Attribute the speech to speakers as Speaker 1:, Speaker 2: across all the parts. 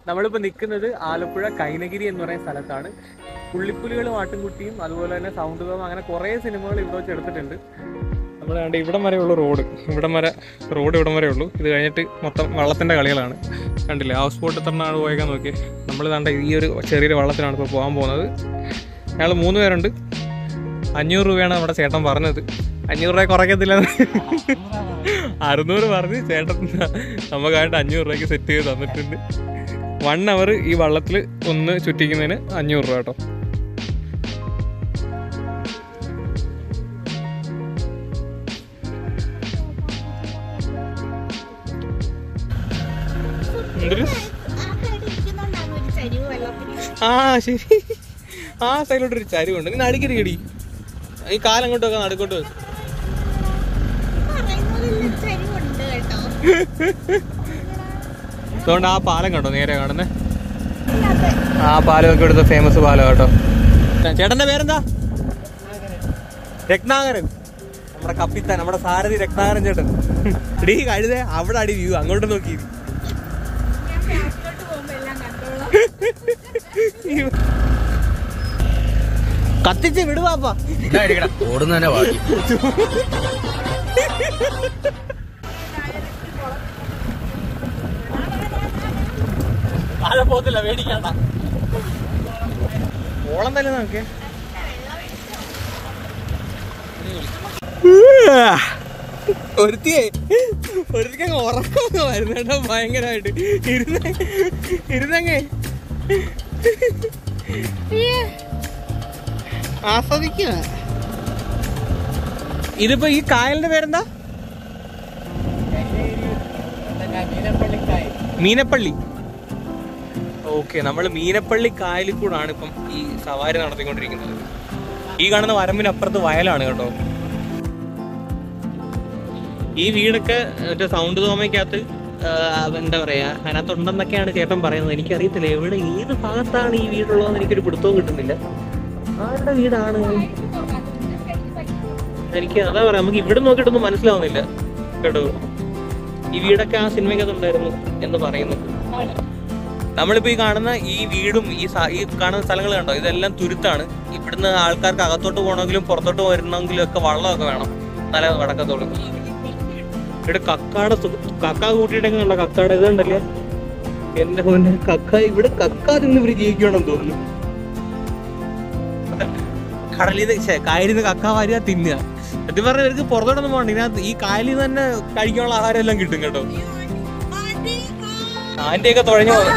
Speaker 1: നമ്മളിപ്പോൾ നിൽക്കുന്നത് ആലപ്പുഴ കൈനഗിരി എന്ന് പറയുന്ന സ്ഥലത്താണ് പുള്ളിപ്പുലികളും ആട്ടിൻകുട്ടിയും അതുപോലെ തന്നെ സൗണ്ട് തോം അങ്ങനെ കുറേ സിനിമകൾ ഇവിടെ വെച്ച് എടുത്തിട്ടുണ്ട് നമ്മൾ കണ്ട് ഇവിടം വരെ ഉള്ളൂ റോഡ് ഇവിടം വരെ റോഡ് ഇവിടം വരെ ഉള്ളൂ ഇത് കഴിഞ്ഞിട്ട് മൊത്തം വള്ളത്തിൻ്റെ കളികളാണ് കണ്ടില്ലേ ഹൗസ് ബോട്ട് എത്ര നാൾ പോയേക്കാൻ നോക്കി നമ്മൾ കണ്ട ഈ ഒരു ചെറിയൊരു വള്ളത്തിലാണ് ഇപ്പോൾ പോകാൻ പോകുന്നത് ഞങ്ങൾ മൂന്ന് പേരുണ്ട് അഞ്ഞൂറ് രൂപയാണ് നമ്മുടെ ചേട്ടൻ പറഞ്ഞത് അഞ്ഞൂറ് രൂപ കുറയ്ക്കത്തില്ല അറുന്നൂറ് പറഞ്ഞ് ചേട്ടൻ നമുക്കായിട്ട് അഞ്ഞൂറ് രൂപയ്ക്ക് സെറ്റ് ചെയ്ത് തന്നിട്ടുണ്ട് വൺ അവർ ഈ വള്ളത്തിൽ ഒന്ന് ചുറ്റിക്കുന്നതിന് അഞ്ഞൂറ് രൂപ കേട്ടോ എന്തൊരു ആ ശരി ആ സൈഡിലോട്ട് ഒരു ചരിവുണ്ട് നീ നടുക്കരി കടി ഈ കാലങ്ങോട്ട് വെക്കാം നടുക്കോട്ട് വെക്ക്. അതുകൊണ്ട് ആ പാലം കണ്ടോ നേരെ കാണുന്നേ ആ പാലമൊക്കെ ഇവിടുത്തെ ഫേമസ് പാലം കേട്ടോ ചേട്ടന്റെ പേരെന്താ രത്നാകരൻ നമ്മുടെ കപ്പിത്താൻ നമ്മുടെ സാരഥി രത്നാകരൻ ചേട്ടൻ ഇടീ കഴുതേ അവിടെ അടി വ്യൂ അങ്ങോട്ട് നോക്കി കത്തിച്ച് വിടുവാപ്പാ
Speaker 2: ഓടുന്നതന്നെ ബാക്കി
Speaker 1: താഴെ പോകത്തില്ല പേടിക്കണ്ട ഓളം തന്നെ നോക്കേ ഒരുത്തിയെ ഒരുത്തിക്കങ്ങ് ഉറക്കമൊക്കെ വരുന്നേട്ടോ ഭയങ്കരമായിട്ട് ഇരുന്ന ഇരുന്നങ്ങേ ആസ്വദിക്കുക ഇതിപ്പോ ഈ കായലിന്റെ പേരെന്താ മീനപ്പള്ളി ഓക്കെ നമ്മൾ മീനപ്പള്ളി കായലിൽ കൂടാണ് ഇപ്പം ഈ സവാരി നടത്തിക്കൊണ്ടിരിക്കുന്നത് ഈ കാണുന്ന വരമ്പിനപ്പുറത്ത് വയലാണ് കേട്ടോ ഈ വീടൊക്കെ മറ്റേ സൗണ്ട് തോമയ്ക്കകത്ത് ആ, എന്താ പറയാ അതിനകത്തുണ്ടെന്നൊക്കെയാണ് ചേട്ടൻ പറയുന്നത് എനിക്കറിയത്തില്ല എവിടെ ഏത് ഭാഗത്താണ് ഈ വീടുള്ളതെന്ന് എനിക്കൊരു പിടുത്തവും കിട്ടുന്നില്ല ആരുടെ വീടാണ് എനിക്ക് അതാ പറയാ നമുക്ക് ഇവിടെ നോക്കിയിട്ടൊന്നും മനസ്സിലാവുന്നില്ല കേട്ടോ ഈ വീടൊക്കെ ആ സിനിമയ്ക്കകത്തുണ്ടായിരുന്നു എന്ന് പറയുന്നു നമ്മളിപ്പോ ഈ കാണുന്ന ഈ വീടും ഈ സ- ഈ കാണുന്ന സ്ഥലങ്ങൾ കണ്ടോ ഇതെല്ലാം തുരുത്താണ് ഇവിടുന്ന് ആൾക്കാർക്ക് അകത്തോട്ട് പോകണമെങ്കിലും പുറത്തോട്ട് വരണമെങ്കിലും ഒക്കെ വള്ളമൊക്കെ വേണം നല്ല വടക്കത്തോളം ഇവിടെ കക്കാട സു- കക്ക കൂട്ടിയിട്ടൊക്കെ കണ്ടോ കക്കാട ഇത് കണ്ടല്ലേ എന്റെ മോനെ കക്ക ഇവിടെ കക്ക തിന്ന് ഇവര് ജീവിക്കണമെന്ന് തോന്നുന്നു കടലിൽ നിന്ന് കായലിൽ നിന്ന് കക്ക വാരുക തിന്നുക സത്യം പറഞ്ഞാൽ ഇവർക്ക് പുറത്തോട്ടൊന്നും പോകണ്ട ഇതിനകത്ത് ഈ കായലിൽ നിന്ന് തന്നെ കഴിക്കാനുള്ള ആഹാരം എല്ലാം കിട്ടും കേട്ടോ ആന്റിയൊക്കെ തുഴഞ്ഞു പോകും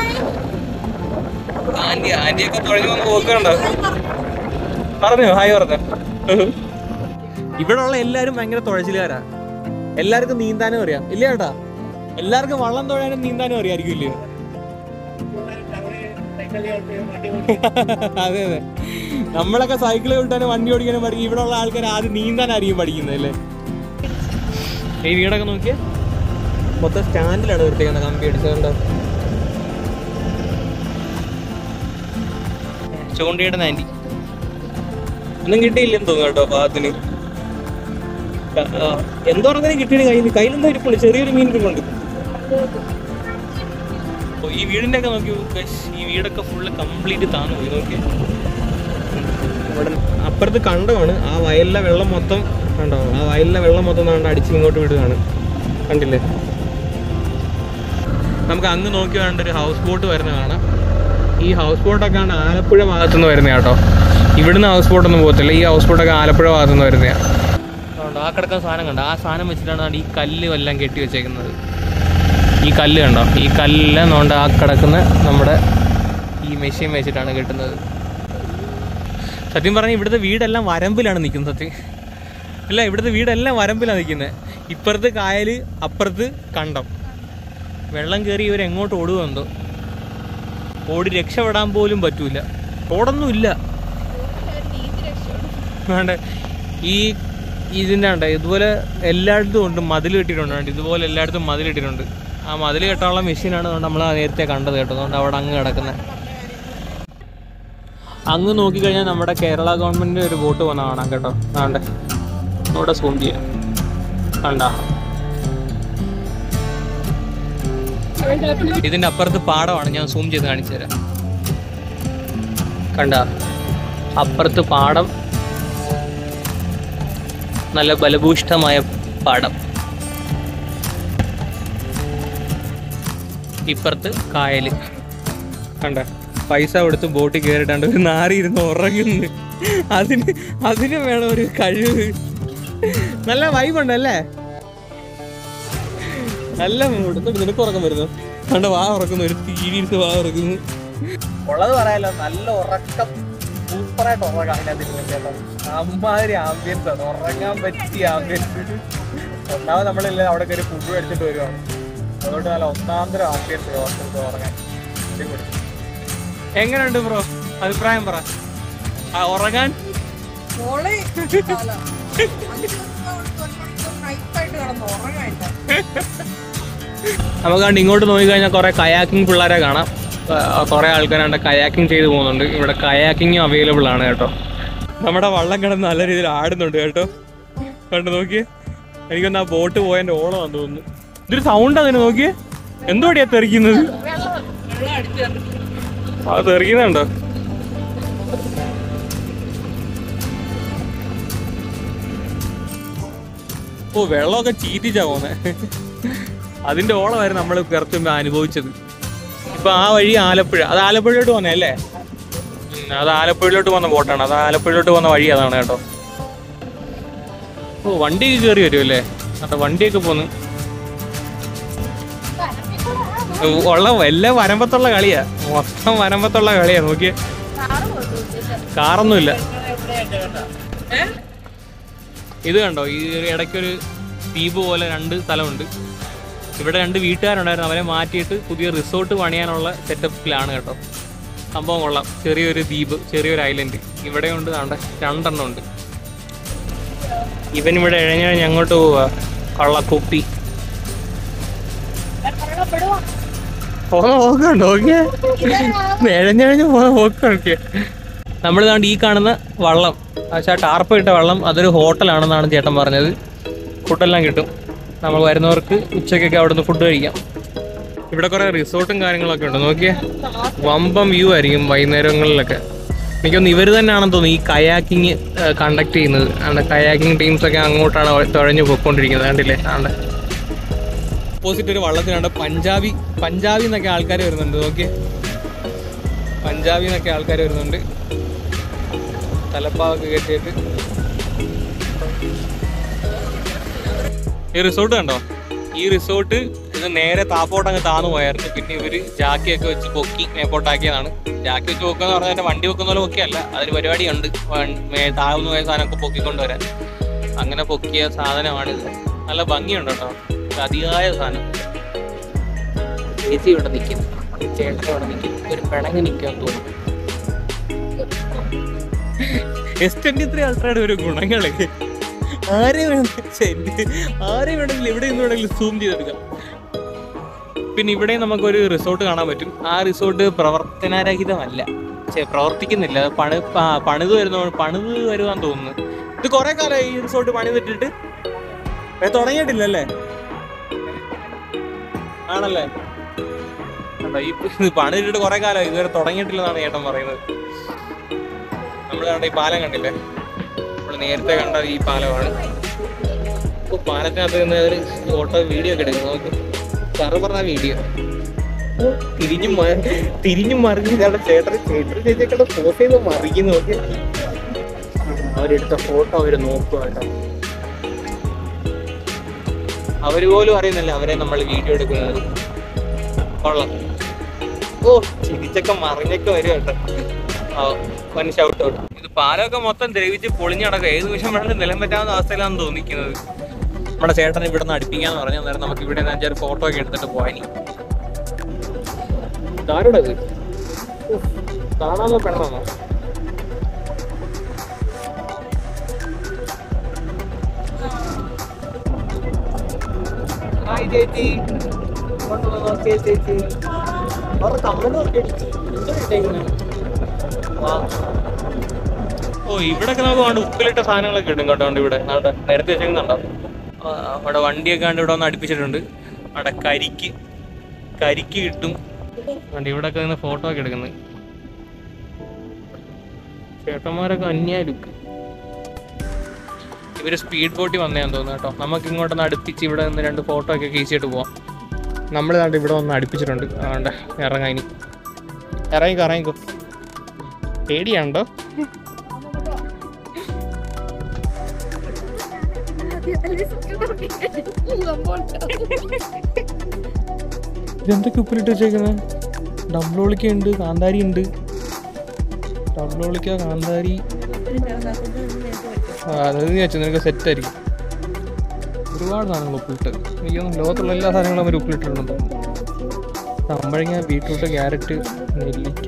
Speaker 1: ആന്റി ആന്റിയൊക്കെ തുഴഞ്ഞു പോകുന്ന പോക്കുണ്ടോ പറഞ്ഞോ ഹായ് പറഞ്ഞോ ഇവിടെ ഉള്ള എല്ലാരും ഭയങ്കര തുഴച്ചിലുകാരാ എല്ലാവർക്കും നീന്താനും അറിയാം ഇല്ല ചേട്ടാ എല്ലാവർക്കും വള്ളം തുഴയാനും നീന്താനും അറിയായിരിക്കും ഇല്ലയോ അതെ അതെ നമ്മളൊക്കെ സൈക്കിൾ വിട്ടാനും വണ്ടി ഓടിക്കാനും പഠിക്കും ഇവിടെ ഉള്ള ആൾക്കാർ ആദ്യം നീന്താനായിരിക്കും പഠിക്കുന്നത് അല്ലേ ഈ വീടൊക്കെ നോക്കിയേ മൊത്തം സ്റ്റാൻഡിലാണ് നിർത്തിക്കുന്നത് കമ്പി അടിച്ചതുകൊണ്ട് ചൂണ്ടയുടെ ആൻറ്റി ഒന്നും കിട്ടിയില്ലെന്ന് തോന്നുന്നു കേട്ടോ പാകത്തിന് ക- ആ, എന്തോ പറഞ്ഞാലും കിട്ടിയത് കയ്യിൽ കയ്യിലെന്തോ ഇരിപ്പുണ്ട് ചെറിയൊരു മീൻ ഇരിപ്പുണ്ട് ഓ, ഈ വീടിന്റെ ഒക്കെ നോക്കി guys, ഈ വീടൊക്കെ ഫുള്ള് കംപ്ലീറ്റ് താന്നു പോയി നോക്കി അവിടെ അപ്പുറത്ത് കണ്ടമാണ് ആ വയലിലെ വെള്ളം മൊത്തം കണ്ടോ ആ വയലിലെ വെള്ളം മൊത്തം നാണ്ട് അടിച്ച് ഇങ്ങോട്ട് വിടുകയാണ് കണ്ടില്ലേ നമുക്ക് അങ്ങ് നോക്കി വേണ്ട ഒരു ഹൗസ് ബോട്ട് വരുന്ന കാണാം ഈ ഹൗസ് ബോട്ടൊക്കെ ആണ് ആലപ്പുഴ ഭാഗത്തുനിന്ന് വരുന്നത് കേട്ടോ ഇവിടുന്ന് ഹൗസ് ബോട്ടൊന്നും പോകത്തില്ല ഈ ഹൗസ് ബോട്ടൊക്കെ ആലപ്പുഴ ഭാഗത്തുനിന്ന് വരുന്നതാണ് അതുകൊണ്ട് ആ കിടക്കുന്ന സാധനം കണ്ടോ ആ സാധനം വെച്ചിട്ടാണ് ദാണ്ട് ഈ കല്ല് എല്ലാം കെട്ടി വെച്ചേക്കുന്നത് ഈ കല്ല് കണ്ടോ ഈ കല്ല് നോണ്ട് ആ കിടക്കുന്ന നമ്മുടെ ഈ മെഷീൻ വെച്ചിട്ടാണ് കെട്ടുന്നത് സത്യം പറഞ്ഞാൽ ഇവിടുത്തെ വീടെല്ലാം വരമ്പിലാണ് നിൽക്കുന്നത് സത്യം ഇല്ല ഇവിടുത്തെ വീടെല്ലാം വരമ്പിലാണ് നിൽക്കുന്നത് ഇപ്പുറത്ത് കായല് അപ്പുറത്ത് കണ്ടം വെള്ളം കയറി ഇവർ എങ്ങോട്ട് ഓടുമെന്തോ ഓടി രക്ഷപ്പെടാൻ പോലും പറ്റൂല റോഡൊന്നും ഇല്ല വേണ്ട ഈ ഇതിൻ്റെ ഉണ്ട് ഇതുപോലെ എല്ലായിടത്തും ഉണ്ട് മതിൽ കെട്ടിയിട്ടുണ്ട് കണ്ടോ? ഇതുപോലെ എല്ലായിടത്തും മതിൽ കെട്ടിയിട്ടുണ്ട് ആ മതിൽ കെട്ടാനുള്ള മെഷീനാണ് നമ്മൾ നേരത്തെ കണ്ടത് കേട്ടോ അതുകൊണ്ട് അവിടെ അങ്ങ് കിടക്കുന്നത് അങ്ങ് നോക്കിക്കഴിഞ്ഞാൽ നമ്മുടെ കേരള ഗവൺമെൻറ് ഒരു ബോട്ട് പോകുന്ന കാണാം കേട്ടോ ആണ്ടെ ഇവിടെ സൂം ചെയ്യാം കണ്ട ഇതിന്റെ അപ്പുറത്ത് പാടമാണ് ഞാൻ സൂം ചെയ്ത് കാണിച്ചു തരാം കണ്ട അപ്പുറത്ത് പാടം നല്ല ബലഭൂഷ്ടമായ പാടം ഇപ്പുറത്ത് കായല് കണ്ട പൈസ കൊടുത്ത് ബോട്ടിൽ കയറിയിട്ടാണ്ട് ഒരു നാരി ഇരുന്ന് ഉറങ്ങുന്നു അതിന് അതിന് വേണം ഒരു കഴിവ് നല്ല വൈബുണ്ടല്ലേ നല്ല മൂഡ് നിനക്ക് ഉറക്കം വരുന്നു കണ്ട വാ ഉറക്കുന്നു ഒരു തീരിട്ട് വാ ഉറക്കുന്നു
Speaker 2: ഉള്ളത് പറയാലോ നല്ല ഉറക്കം സൂപ്പറായിട്ട് ഉറങ്ങാം അതിനകത്ത് കേട്ടോ അമ്മാതിരി ആംബിയൻസ് ആണ് ഉറങ്ങാൻ പറ്റിയ ആംബിയൻസ് ഒന്നാമത് നമ്മളില്ല അവിടെ കയറി ഫുഡ് അടിച്ചിട്ട് വരുവാണ് അതുകൊണ്ട് നല്ല ഒന്നാന്തരം ആംബിയൻസ് ഹോസ്റ്റലിൽ ഉറങ്ങാൻ അടിപൊളി.
Speaker 1: എങ്ങനെയുണ്ട് ബ്രോ അഭിപ്രായം പറ ആ ഉറങ്ങാൻ
Speaker 3: മോളെ കാലാ. അഞ്ച് ദിവസം കൊണ്ട് ഒരു മണിക്കൂർ night ആയിട്ട് കിടന്ന് ഉറങ്ങാനില്ല.
Speaker 1: നമുക്ക് കണ്ട് ഇങ്ങോട്ട് നോക്കിക്കഴിഞ്ഞാൽ കുറെ കയാക്കിംഗ് പിള്ളേരെ കാണാം കുറെ ആൾക്കാരുണ്ട് കയാക്കിംഗ് ചെയ്ത് പോകുന്നുണ്ട് ഇവിടെ കയാക്കിംഗ് അവൈലബിൾ ആണ് കേട്ടോ നമ്മുടെ വള്ളം കിടന്ന് നല്ല രീതിയിൽ ആടുന്നുണ്ട് കേട്ടോ കണ്ടു നോക്കിയേ എനിക്കൊന്ന് ആ ബോട്ട് പോയതിന്റെ ഓളമാണെന്ന് തോന്നുന്നു ഇതൊരു സൗണ്ട് അതിന് നോക്കിയേ എന്തോടിയാ തെറിക്കുന്നത്
Speaker 3: വെള്ളം അടിച്ച് തരണം.
Speaker 1: ആ തെറിക്കുന്നുണ്ടോ ഓ വെള്ളമൊക്കെ ചീറ്റിച്ചാ പോന്നെ അതിന്റെ ഓളമായിരുന്നു നമ്മൾ കുറച്ച് മുമ്പ് അനുഭവിച്ചത് ഇപ്പൊ ആ വഴി ആലപ്പുഴ അത് ആലപ്പുഴയിലോട്ട് പോന്നെ അല്ലേ ഉം, അത് ആലപ്പുഴയിലോട്ട് പോകുന്ന ബോട്ടാണ് അത് ആലപ്പുഴയിലോട്ട് പോകുന്ന വഴി അതാണ് കേട്ടോ ഓ വണ്ടിയൊക്കെ കയറി വരും അല്ലേ അതെ വണ്ടിയൊക്കെ പോന്ന് ഉള്ള എല്ലാ വരമ്പത്തുള്ള കളിയാ മൊത്തം വരമ്പത്തുള്ള കളിയാ നോക്കിയേ കാറൊന്നുമില്ല ഇത് കണ്ടോ ഈ ഒരു ഇടയ്ക്കൊരു ദ്വീപ് പോലെ രണ്ട് സ്ഥലമുണ്ട് ഇവിടെ രണ്ട് വീട്ടുകാരുണ്ടായിരുന്നു അവരെ മാറ്റിയിട്ട് പുതിയ റിസോർട്ട് പണിയാനുള്ള സെറ്റപ്പിലാണ് കേട്ടോ സംഭവം കൊള്ളാം ചെറിയൊരു ദ്വീപ് ചെറിയൊരു ഐലൻഡ് ഇവിടെ ഉണ്ട് ആണ്ടെ രണ്ടെണ്ണം ഉണ്ട് ഇവൻ ഇവിടെ ഇഴഞ്ഞിഴഞ്ഞ് അങ്ങോട്ട് പോവാ കള്ളക്കുപ്പി പോന്ന പോക്കുണ്ടോ ഓക്കെ ഇഴഞ്ഞിഴഞ്ഞ് പോന്ന പോക്കൊക്കെ നമ്മൾ ദാണ്ട് ഈ കാണുന്ന വള്ളം പക്ഷേ ആ ടാർപ്പ് ഇട്ട വെള്ളം അതൊരു ഹോട്ടലാണെന്നാണ് ചേട്ടൻ പറഞ്ഞത് ഫുഡെല്ലാം കിട്ടും നമ്മൾ വരുന്നവർക്ക് ഉച്ചയ്ക്കൊക്കെ അവിടെ നിന്ന് ഫുഡ് കഴിക്കാം ഇവിടെ കുറേ റിസോർട്ടും കാര്യങ്ങളൊക്കെ ഉണ്ട് നോക്കിയേ വമ്പം വ്യൂ ആയിരിക്കും വൈകുന്നേരങ്ങളിലൊക്കെ എനിക്കൊന്ന് ഇവർ തന്നെയാണെന്ന് തോന്നുന്നു ഈ കയാക്കിങ് കണ്ടക്ട് ചെയ്യുന്നത് ആണ് കയാക്കിങ് ടീംസൊക്കെ അങ്ങോട്ടാണ് തുഴഞ്ഞു പോയിക്കൊണ്ടിരിക്കുന്നത് കണ്ടില്ലേ ആണ്ട് ഓപ്പോസിറ്റ് ഒരു വള്ളത്തിനാണ്ട് പഞ്ചാബി പഞ്ചാബി എന്നൊക്കെ ആൾക്കാർ വരുന്നുണ്ട് നോക്കിയേ പഞ്ചാബി എന്നൊക്കെ ആൾക്കാർ വരുന്നുണ്ട് തലപ്പാവൊക്കെ കെട്ടിയിട്ട് ഈ റിസോർട്ട് കണ്ടോ ഈ റിസോർട്ട് ഇത് നേരെ താപ്പോട്ട് അങ്ങ് താന്നു പോയായിരുന്നു പിന്നെ ഇവര് ജാക്കിയൊക്കെ വെച്ച് പൊക്കി മേപ്പോട്ടാക്കിയതാണ് ജാക്കി വെച്ച് പൊക്കുക എന്ന് പറഞ്ഞാൽ വണ്ടി വെക്കുന്ന പോലെ പൊക്കിയല്ല അതൊരു പരിപാടിയുണ്ട് വൺ- മേ- താഴ്ന്നു പോയ സാധനമൊക്കെ പൊക്കിക്കൊണ്ടുവരാൻ അങ്ങനെ പൊക്കിയ സാധനമാണിത് നല്ല ഭംഗിയുണ്ട് കേട്ടോ ഇത് അതിയായ സാധനം ചേച്ചി ഇവിടെ നിൽക്കുന്നു ചേട്ടൻ ഇവിടെ നിൽക്കുന്നു ഒരു പിണങ്ങി നിൽക്കാൻ തോന്നുന്നു എസ് ട്വന്റി ത്രീ അൾട്രയുടെ ഒരു ഗുണങ്ങളെ ആരെ വേണം ആരെ വേണമെങ്കിലും എവിടെ നിന്ന് വേണമെങ്കിലും സൂം ചെയ്തെടുക്കാം പിന്നെ ഇവിടെ നമുക്കൊരു റിസോർട്ട് കാണാൻ പറ്റും ആ റിസോർട്ട് പ്രവർത്തനരഹിതമല്ല ഛെ, പ്രവർത്തിക്കുന്നില്ല അത് പണി പ- പണിത് വരുന്ന പണിത് വരുവാന്ന് തോന്നുന്നു ഇത് കുറെ കാലമായി ഈ റിസോർട്ട് പണിതിട്ടിട്ട് ഏ, തുടങ്ങിയിട്ടില്ലല്ലേ ആണല്ലേ കണ്ടോ, ഈ ഇത് പണിതിട്ട് കുറെ കാലമായി ഇതുവരെ തുടങ്ങിയിട്ടില്ലെന്നാണ് ചേട്ടൻ പറയുന്നത് നമ്മൾ കണ്ട ഈ പാലം കണ്ടില്ലേ നമ്മൾ നേരത്തെ കണ്ട ഈ പാലമാണ് ഇപ്പൊ പാലത്തിനകത്ത് നിന്ന് ഒരു ഫോട്ടോ വീഡിയോ ഒക്കെ എടുക്കും നോക്കി സാറ് പറഞ്ഞ വീഡിയോ തിരിഞ്ഞും മ- തിരിഞ്ഞും മറിഞ്ഞ് ഇതാണ് ചേട്ടൻ ചേട്ടൻ ചേച്ചിയൊക്കെ ഫോട്ടോ ചെയ്ത് മറിക്കുന്നു നോക്കി അവരെടുത്ത ഫോട്ടോ അവര് നോക്കുക കേട്ടോ അവര് പോലും അറിയുന്നില്ല അവരെ നമ്മൾ വീഡിയോ എടുക്കുന്നത് കൊള്ളാം ഓ ചിരിച്ചൊക്കെ മറിഞ്ഞൊക്കെ വരും കേട്ടോ ആ, വൻ ഷൗട്ട് ഔട്ട് ഇത് പാലമൊക്കെ മൊത്തം ദ്രവിച്ച് പൊളിഞ്ഞടക്കുക ഏത് നിമിഷം വേണമെങ്കിലും നിലം പറ്റാവുന്ന അവസ്ഥയിലാണ് തോന്നിക്കുന്നത് നമ്മുടെ ചേട്ടൻ ഇവിടെ നിന്ന് അടുപ്പിക്കാന്ന് പറഞ്ഞു അന്നേരം നമുക്ക് ഇവിടെ നിന്ന് അഞ്ചാറ് ഫോട്ടോ ഒക്കെ എടുത്തിട്ട് പോയിനി ഇതാരുടെ ഇത് ഉഫ്, കാണാനുള്ള പെണ്ണാണോ ഹായ് ചേച്ചി ഇങ്ങോട്ട് വന്ന് നോക്കിയേ ചേച്ചി അവരുടെ കമ്മല് നോക്കിയേ. എന്താ ഇട്ടേക്കുന്നെ? വാ. ഓ ഇവിടൊക്കെ നമുക്ക് വേണ്ട ഉപ്പിലിട്ട സാധനങ്ങളൊക്കെ കിട്ടും കേട്ടോ കണ്ടോ ഇവിടെ അവിടെ നേരത്തെ വെച്ചേക്കുന്നുണ്ടോ ആ, അവിടെ വണ്ടിയൊക്കെ കണ്ട് ഇവിടെ വന്ന് അടുപ്പിച്ചിട്ടുണ്ട് അവിടെ കരിക്ക് കരിക്ക് കിട്ടും അതുകൊണ്ട് ഇവിടെയൊക്കെ നിന്ന് ഫോട്ടോ ഒക്കെ എടുക്കുന്നത് ചേട്ടന്മാരൊക്കെ അന്യായ ലുക്ക് ഇവര് സ്പീഡ് ബോട്ടിൽ വന്നേന്ന് തോന്നുന്നു കേട്ടോ നമുക്ക് ഇങ്ങോട്ടൊന്ന് അടുപ്പിച്ച് ഇവിടെ നിന്ന് രണ്ട് ഫോട്ടോ ഒക്കെ കീച്ചിട്ട് പോവാം നമ്മൾ ദാണ്ട് ഇവിടെ ഒന്ന് അടുപ്പിച്ചിട്ടുണ്ട് അതുകൊണ്ട് ഇറങ്ങാൻ ഇനി ഇറങ്ങിക്കോ ഇറങ്ങിക്കോ പേടിയാണ്ടോ ഇതെന്തൊക്കെ ഉപ്പിലിട്ട് വെച്ചേക്കുന്നത് ഡബ്ലോളിക്ക ഉണ്ട് കാന്താരി ഉണ്ട് ഡബ്ലോളിക്ക കാന്താരി ആ, അത് നീ വെച്ചു നിനക്ക് സെറ്റ് ആയിരിക്കും ഒരുപാട് സാധനങ്ങൾ ഉപ്പിലിട്ട് എനിക്ക് തോന്നുന്നു ലോകത്തുള്ള എല്ലാ സാധനങ്ങളും അവർ ഉപ്പിലിട്ടിട്ടുണ്ടെന്ന് തോന്നുന്നു കമ്പഴങ്ങ ബീട്രൂട്ട് ക്യാരറ്റ് നെല്ലിക്ക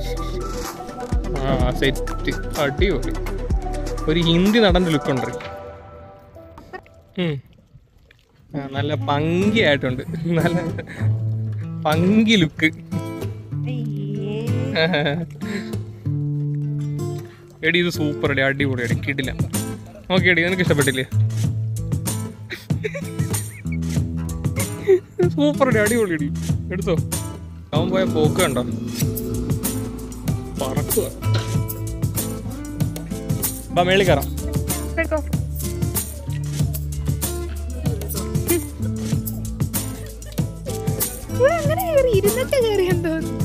Speaker 1: ആ സെറ്റ് അടിപൊളി ഒരു ഹിന്ദി നടൻ്റെ ലുക്കുണ്ട് ഉം. ആ, നല്ല പങ്കിയായിട്ടുണ്ട് നല്ല പങ്കി ലുക്ക് എടി ഇത് സൂപ്പർ അടി അടിപൊളി അടി കിട്ടില്ല ഓക്കെ എടി നിനക്ക് ഇഷ്ടപ്പെട്ടില്ലേ സൂപ്പർ അടി അടിപൊളി അടി എടുത്തോ അവൻ പോയ പോക്ക് കണ്ടോ പറക്കുക ബാ മേളിൽ കയറാം
Speaker 3: അങ്ങനെ കയറി ഇരുന്നിട്ട് കയറിയെന്ന് തോന്നുന്നു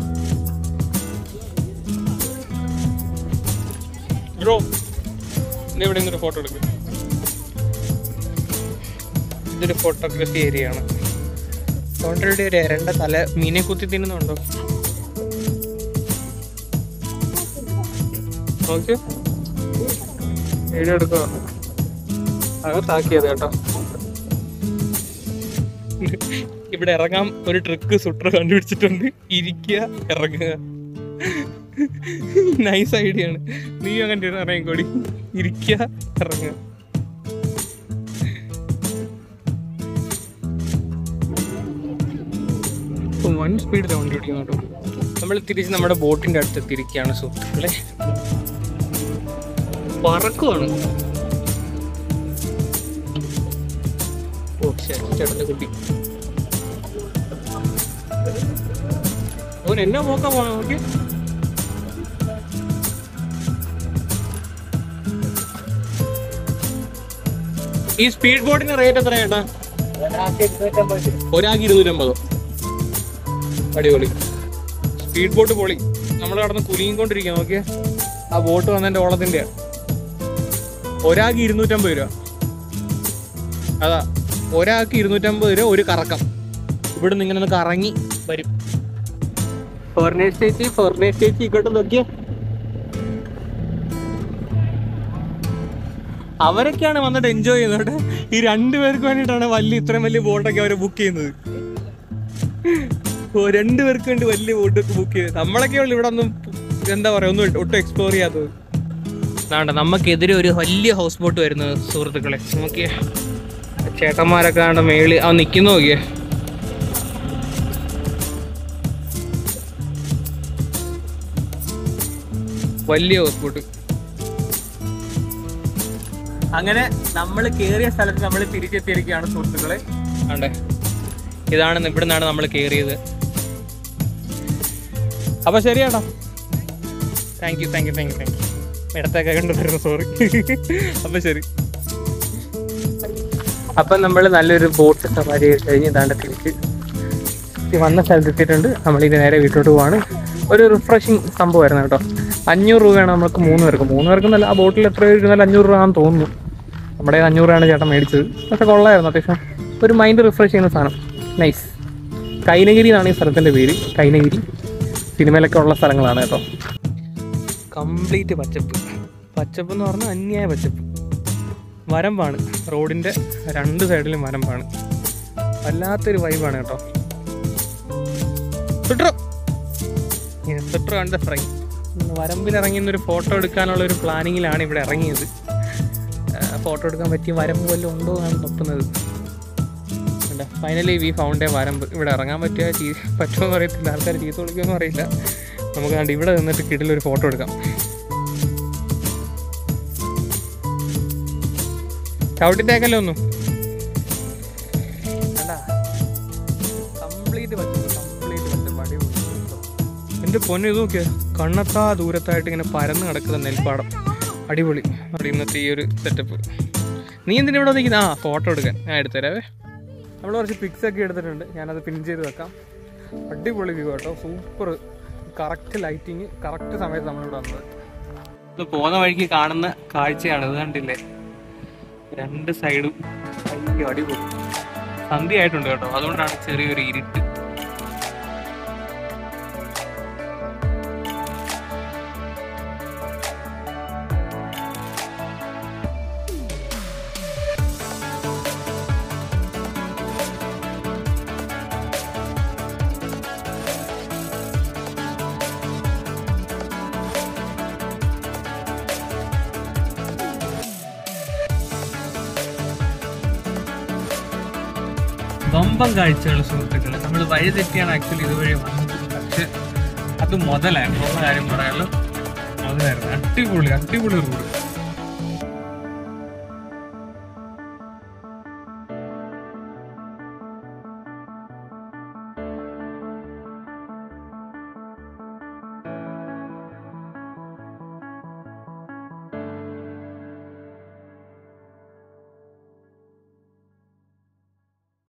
Speaker 1: ബ്രോ ഇനി ഇവിടെ നിന്നൊരു ഫോട്ടോ എടുക്കും ഇതൊരു ഫോട്ടോഗ്രാഫി ഏരിയ ആണ് ഓൾറെഡി ഒരു എരണ്ട തല മീനെ കുത്തി തിന്നുന്നുണ്ടോ നോക്ക് വീഡിയോ എടുക്കുക അകത്താക്കിയത് കേട്ടോ ഇവിടെ ഇറങ്ങാൻ ഒരു ട്രിക്ക് സുട്ടർ കണ്ടുപിടിച്ചിട്ടുണ്ട് ഇരിക്കുക ഇറങ്ങുക നൈസ് ഐഡിയ ആണ് നീ അങ്ങനെ ഇറങ്ങിക്കോടി ഇരിക്കുക ഇറങ്ങുക വൺ സ്പീഡിൽ വണ്ടി ഓടിക്കുന്നു കേട്ടോ നമ്മൾ തിരിച്ച് നമ്മുടെ ബോട്ടിന്റെ അടുത്ത് എത്തിയിരിക്കുകയാണ് സുഹൃത്തുക്കളെ പറക്കുവാണ് ഓ ശരി ചേട്ടൻ്റെ കുട്ടി അവൻ എന്നാ നോക്കാൻ പോണ നോക്കി ഈ സ്പീഡ് ബോട്ടിന്റെ റേറ്റ് എത്ര ചേട്ടാ ഒരാൾക്ക് ഇരുന്നൂറ്റമ്പതോ അടിപൊളി സ്പീഡ് ബോട്ട് പൊളി നമ്മൾ കടന്ന് കുലുങ്ങിക്കൊണ്ടിരിക്കുക നോക്കിയേ ആ ബോട്ട് വന്നതിന്റെ ഓളത്തിന്റെ ഒരാൾക്ക് ഇരുന്നൂറ്റമ്പത് രൂപ അതാ ഒരാൾക്ക് ഇരുന്നൂറ്റമ്പത് രൂപ ഒരു കറക്കം ഇവിടെ നിന്ന് ഇങ്ങനെ ഒന്ന് കറങ്ങി വരും ഫോറിനേഴ്സ് ചേച്ചി ഫോറിനേഴ്സ് ചേച്ചി ഇങ്ങോട്ട് നോക്കിയേ അവരൊക്കെയാണ് വന്നിട്ട് എൻജോയ് ചെയ്യുന്നത് കേട്ടോ. ഈ രണ്ടുപേർക്ക് വേണ്ടിയിട്ടാണ് വലിയ ഇത്രയും വലിയ ബോട്ടൊക്കെ അവർ ബുക്ക് ചെയ്യുന്നത് ഓ രണ്ടുപേർക്ക് വേണ്ടി വലിയ ബോട്ടൊക്കെ ബുക്ക് ചെയ്ത് നമ്മളൊക്കെ ഉള്ളു ഇവിടെ ഒന്നും എന്താ പറയാ ഒന്നും ഒട്ടും എക്സ്പ്ലോർ ചെയ്യാത്തത് വേണ്ട നമുക്കെതിരെ ഒരു വലിയ ഹൗസ് ബോട്ട് വരുന്നത് സുഹൃത്തുക്കളെ നോക്കിയേ ചേട്ടന്മാരൊക്കെ ആണ്ട് മേളി ആ നിൽക്കുന്നു നോക്കിയേ വലിയ ഹൗസ് ബോട്ട് അങ്ങനെ നമ്മൾ കയറിയ സ്ഥലത്ത് നമ്മൾ തിരിച്ചെത്തിയിരിക്കുകയാണ് സുഹൃത്തുക്കളെ ആണ്ടേ ഇതാണ് ഇവിടെ നിന്നാണ് നമ്മൾ കയറിയത് അപ്പൊ ശരിയാട്ടോ thank you thank you thank you thank you ഇടത്തൊക്കെ കണ്ടുവരുന്നു സോറി അപ്പൊ ശരി അപ്പൊ നമ്മൾ നല്ലൊരു ബോട്ട് സവാരി കഴിഞ്ഞ് ഇതാണ്ട് തിരിച്ച് ഈ വന്ന സ്ഥലത്ത് എത്തിയിട്ടുണ്ട് നമ്മളിത് നേരെ വീട്ടിലോട്ട് പോവാണ് ഒരു റിഫ്രഷിങ് സംഭവമായിരുന്നു കേട്ടോ അഞ്ഞൂറ് രൂപയാണ് നമുക്ക് മൂന്ന് പേർക്ക് മൂന്ന് പേർക്ക് നല്ല ആ ബോട്ടിൽ എത്ര രൂപ ഇരുന്നാലും അഞ്ഞൂറ് രൂപ ആണെന്ന് തോന്നുന്നു നമ്മുടെ അഞ്ഞൂറ് രൂപയാണ് ചേട്ടൻ മേടിച്ചത് പക്ഷെ കൊള്ളായിരുന്നു അത്യാവശ്യം ഒരു മൈൻഡ് റിഫ്രഷ് ചെയ്യുന്ന സാധനം നൈസ് കൈനഗിരി എന്നാണ് ഈ സ്ഥലത്തിൻ്റെ പേര് കൈനഗിരി സിനിമയിലൊക്കെ ഉള്ള സ്ഥലങ്ങളാണ് കേട്ടോ കംപ്ലീറ്റ് പച്ചപ്പ് പച്ചപ്പ് എന്ന് പറഞ്ഞാൽ അന്യായ പച്ചപ്പ് വരമ്പാണ് റോഡിൻ്റെ രണ്ട് സൈഡിലും വരമ്പാണ് വല്ലാത്തൊരു വൈബാണ് കേട്ടോ സുട്രോ സുട്രോ കണ്ട ഫ്രൈ വരമ്പിൽ ഇറങ്ങി ഒരു ഫോട്ടോ എടുക്കാനുള്ള ഒരു പ്ലാനിങ്ങിലാണ് ഇവിടെ ഇറങ്ങിയത് ഫോട്ടോ എടുക്കാൻ പറ്റിയ വരമ്പ് വല്ലതും ഉണ്ടോ എന്നാണ് നോക്കുന്നത് ഫൈനലി വി ഫൗണ്ട് എ വരമ്പ് ഇവിടെ ഇറങ്ങാൻ പറ്റിയ ചീ- പറ്റുമോ എന്ന് അറിയത്തില്ല ആൾക്കാർ ചീത്ത വിളിക്കുമെന്ന് അറിയില്ല നമുക്ക് കണ്ട് ഇവിടെ നിന്നിട്ട് കിടിലൊരു ഫോട്ടോ എടുക്കാം ചവിട്ടിത്തേക്കല്ലോ ഒന്നും കണ്ടാ കംപ്ലീറ്റ് പറ്റും എൻ്റെ പൊന്നെ ഇത് നോക്കിയ കണ്ണത്താ ദൂരത്തായിട്ട് ഇങ്ങനെ പരന്ന് കിടക്കുന്ന നെൽപ്പാടം അടിപൊളി അവിടെ ഇന്നത്തെ ഈ ഒരു സെറ്റപ്പ് നീ എന്തിനാ ഇവിടെ നിൽക്കുന്ന ആ ഫോട്ടോ എടുക്കാൻ ഞാൻ എടുത്തുതരാവേ നമ്മൾ കുറച്ച് പിക്സ് ഒക്കെ എടുത്തിട്ടുണ്ട് ഞാനത് പിൻ ചെയ്ത് വെക്കാം അടിപൊളി വ്യൂ കേട്ടോ സൂപ്പർ കറക്റ്റ് ലൈറ്റിങ് കറക്റ്റ് സമയത്ത് നമ്മളിവിടെ വന്നത് ഇത് പോകുന്ന വഴിക്ക് കാണുന്ന കാഴ്ചയാണ് ഇത് കണ്ടില്ലേ രണ്ട് സൈഡും അയ്യോ അടിപൊളി സന്ധ്യ ആയിട്ടുണ്ട് കേട്ടോ അതുകൊണ്ടാണ് ചെറിയൊരു ഇരുട്ട് വമ്പം കാഴ്ചകൾ സുഹൃത്തുക്കളെ നമ്മൾ വഴി തെറ്റിയാണ് ആക്ച്വലി ഇതുവഴി വന്നത് പക്ഷെ അത് മുതലായിരുന്നു ഉള്ള കാര്യം പറയാലോ മുതലായിരുന്നു അടിപൊളി അടിപൊളി റോഡ്